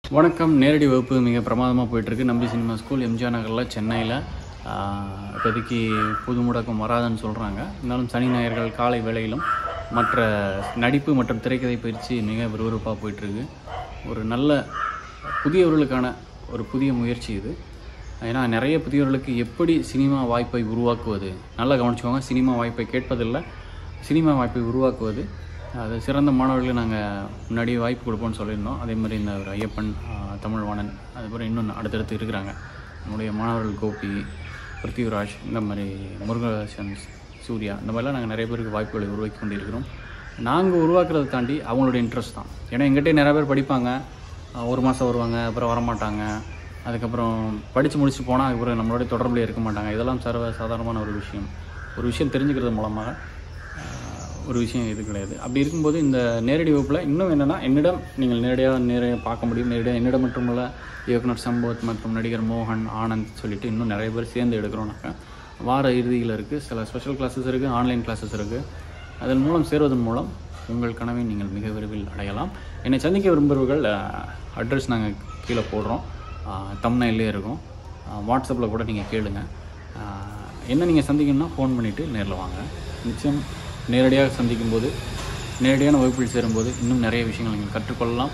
வணக்கம் நேரடி வகுப்பு மிக பிரமாதமாக போயிட்டுருக்கு நம்பி சினிமா ஸ்கூல் எம்ஜிஆர் நகரில் சென்னையில் இப்போதைக்கு புது முடக்கம் வராதுன்னு சொல்கிறாங்க இருந்தாலும் சனி ஞாயிறுகள் காலை வேளையிலும் மற்ற நடிப்பு மற்றும் திரைக்கதை பயிற்சி மிக விறுவிறுப்பாக போயிட்டுருக்கு ஒரு நல்ல புதியவர்களுக்கான ஒரு புதிய முயற்சி இது ஏன்னா நிறைய புதியவர்களுக்கு எப்படி சினிமா வாய்ப்பை உருவாக்குவது நல்லா கவனிச்சுக்கோங்க சினிமா வாய்ப்பை கேட்பதில்லை சினிமா வாய்ப்பை உருவாக்குவது அது சிறந்த மாணவர்களுக்கு நாங்கள் முன்னாடியே வாய்ப்பு கொடுப்போம்னு சொல்லியிருந்தோம் அதே மாதிரி இந்த ஒரு ஐயப்பன் ஆஹ், தமிழ்வாணன் அதுக்கப்புறம் இன்னும் அடுத்தடுத்து இருக்கிறாங்க நம்முடைய மாணவர்கள் கோபி பிருத்திவிராஜ் இந்த மாதிரி முருகேசன் சூர்யா இந்த மாதிரிலாம் நாங்கள் நிறைய பேருக்கு வாய்ப்புகளை உருவாக்கி கொண்டிருக்கிறோம் நாங்கள் உருவாக்குறதை தாண்டி அவங்களோட இன்ட்ரெஸ்ட் தான் ஏன்னா எங்கிட்டே நிறைய பேர் படிப்பாங்க ஆஹ், ஒரு மாதம் வருவாங்க அப்புறம் வரமாட்டாங்க அதுக்கப்புறம் படித்து முடிச்சு போனால் அதுக்கப்புறம் நம்மளோட தொடர்புல இருக்க மாட்டாங்க இதெல்லாம் சர்வ சாதாரணமான ஒரு விஷயம் ஒரு விஷயம் தெரிஞ்சுக்கிறது மூலமாக ஆஹ், ஒரு விஷயம் இது கிடையாது அப்படி இருக்கும்போது இந்த நேரடி வகுப்பில் இன்னும் என்னென்னா என்னிடம் நீங்கள் நேரடியாக நேரடியாக பார்க்க முடியும் நேரடியாக என்னிடம் மட்டுமல்ல இயக்குனர் சம்பத் மற்றும் நடிகர் மோகன் ஆனந்த் சொல்லிட்டு இன்னும் நிறைய பேர் சேர்ந்து எடுக்கிறோம்னாக்கா வார இறுதியில் இருக்குது சில ஸ்பெஷல் கிளாஸஸ் இருக்குது ஆன்லைன் கிளாஸஸ் இருக்குது அதன் மூலம் சேர்வதன் மூலம் உங்கள் கனவை நீங்கள் மிக விரைவில் அடையலாம் என்னை சந்திக்க விரும்புகிறவர்கள் அட்ரஸ் நாங்கள் கீழே போடுறோம் தம்னையிலே இருக்கும் வாட்ஸ்அப்பில் கூட நீங்கள் கேளுங்க ஆஹ் என்ன நீங்கள் சந்திக்கணும்னா ஃபோன் பண்ணிவிட்டு நேரில் வாங்க நிச்சயம் நேரடியாக சந்திக்கும்போது நேரடியான வகுப்பில் சேரும்போது இன்னும் நிறைய விஷயங்கள் நீங்கள் கற்றுக்கொள்ளலாம்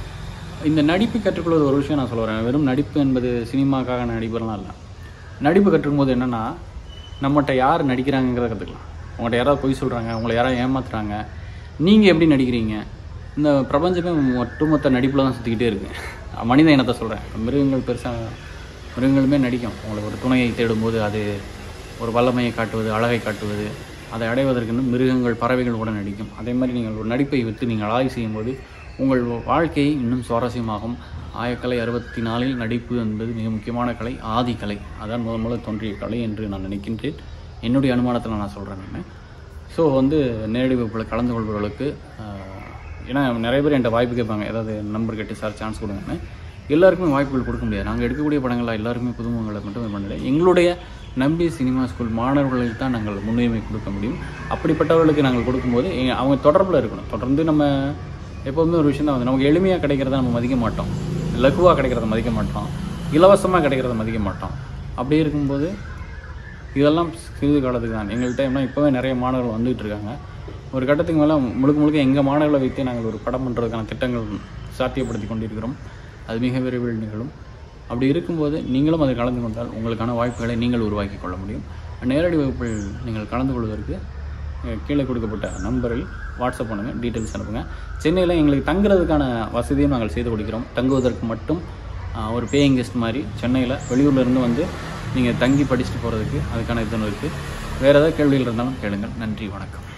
இந்த நடிப்பு கற்றுக்கொள்வது ஒரு விஷயம் நான் சொல்ல வரேன் வெறும் நடிப்பு என்பது சினிமாக்காக நடிப்பெல்லாம் இல்லை நடிப்பு கற்றுக்கும் போது என்னென்னா நம்மகிட்ட யார் நடிக்கிறாங்கிறத கற்றுக்கலாம் உங்கள்கிட்ட யாராவது பொய் சொல்கிறாங்க உங்களை யாராவது ஏமாத்துறாங்க நீங்கள் எப்படி நடிக்கிறீங்க இந்த பிரபஞ்சமே ஒட்டுமொத்த நடிப்பில் தான் சுற்றிக்கிட்டே இருக்கு மனித இனத்தை சொல்கிறேன் மிருகங்கள் பெருசாக மிருகங்களுமே நடிக்கும் உங்களுக்கு ஒரு துணையை தேடும்போது அது ஒரு வல்லமையை காட்டுவது அழகை காட்டுவது அதை அடைவதற்கு இன்னும் மிருகங்கள் பறவைகள் கூட நடிக்கும் அதே மாதிரி நீங்கள் ஒரு நடிப்பை விட்டு நீங்கள் ஆய்வு செய்யும்போது உங்கள் வாழ்க்கை இன்னும் சுவாரஸ்யமாகும் ஆயக்கலை அறுபத்தி நாலில் நடிப்பு என்பது மிக முக்கியமான கலை ஆதி கலை அதான் முதல் முதல்ல தோன்றிய கலை என்று நான் நினைக்கின்றேன் என்னுடைய அனுமானத்தில் நான் சொல்கிறேன் நான் ஸோ வந்து நேரடி வகுப்பில் கலந்து கொள்பவர்களுக்கு ஆஹ், ஏன்னா நிறைய பேர் என்கிட்ட வாய்ப்பு கேட்பாங்க ஏதாவது நம்பர் கேட்டு சார் சான்ஸ் கொடுங்கன்னு எல்லாருக்குமே வாய்ப்புகள் கொடுக்க முடியாது நாங்கள் எடுக்கக்கூடிய படங்கள் எல்லாருக்குமே புதுமுகங்களை மட்டும் இது பண்ணல எங்களுடைய நம்பி சினிமா ஸ்கூல் மாணவர்களுக்கு தான் நாங்கள் முன்னுரிமை கொடுக்க முடியும் அப்படிப்பட்டவர்களுக்கு நாங்கள் கொடுக்கும்போது எ- அவங்க தொடர்பில் இருக்கணும் தொடர்ந்து நம்ம எப்போதுமே ஒரு விஷயம் தான் வந்து நமக்கு எளிமையாக கிடைக்கிறத நம்ம மதிக்க மாட்டோம் லகுவாக கிடைக்கிறத மதிக்க மாட்டோம் இலவசமாக கிடைக்கிறத மதிக்க மாட்டோம் அப்படி இருக்கும்போது இதெல்லாம் சிறிது காலத்துக்கு தான் எங்கள்கிட்ட என்ன இப்போவே நிறைய மாணவர்கள் வந்துகிட்டு இருக்காங்க ஒரு கட்டத்துக்கு மேலே முழுக்க முழுக்க எங்கள் மாணவர்களை வைத்து நாங்கள் ஒரு படம் பண்ணுறதுக்கான திட்டங்கள் சாத்தியப்படுத்தி கொண்டிருக்கிறோம் அது மிக விரைவில் நிகழும் அப்படி இருக்கும்போது நீங்களும் அதில் கலந்து கொண்டால் உங்களுக்கான வாய்ப்புகளை நீங்கள் உருவாக்கி கொள்ள முடியும் நேரடி வகுப்பில் நீங்கள் கலந்து கொள்வதற்கு அஹ், கீழே கொடுக்கப்பட்ட நம்பரில் வாட்ஸ்அப் பண்ணுங்கள் டீட்டெயில்ஸ் அனுப்புங்க சென்னையில் எங்களுக்கு தங்குறதுக்கான வசதியும் நாங்கள் செய்து கொடுக்கிறோம் தங்குவதற்கு மட்டும் ஆஹ், ஒரு பேயிங் கெஸ்ட் மாதிரி சென்னையில் வெளியூர்ல இருந்து வந்து நீங்கள் தங்கி படிச்சுட்டு போகிறதுக்கு அதுக்கான இது இருக்குது வேறு ஏதாவது கேள்விகள் இருந்தாலும் கேளுங்கள் நன்றி வணக்கம்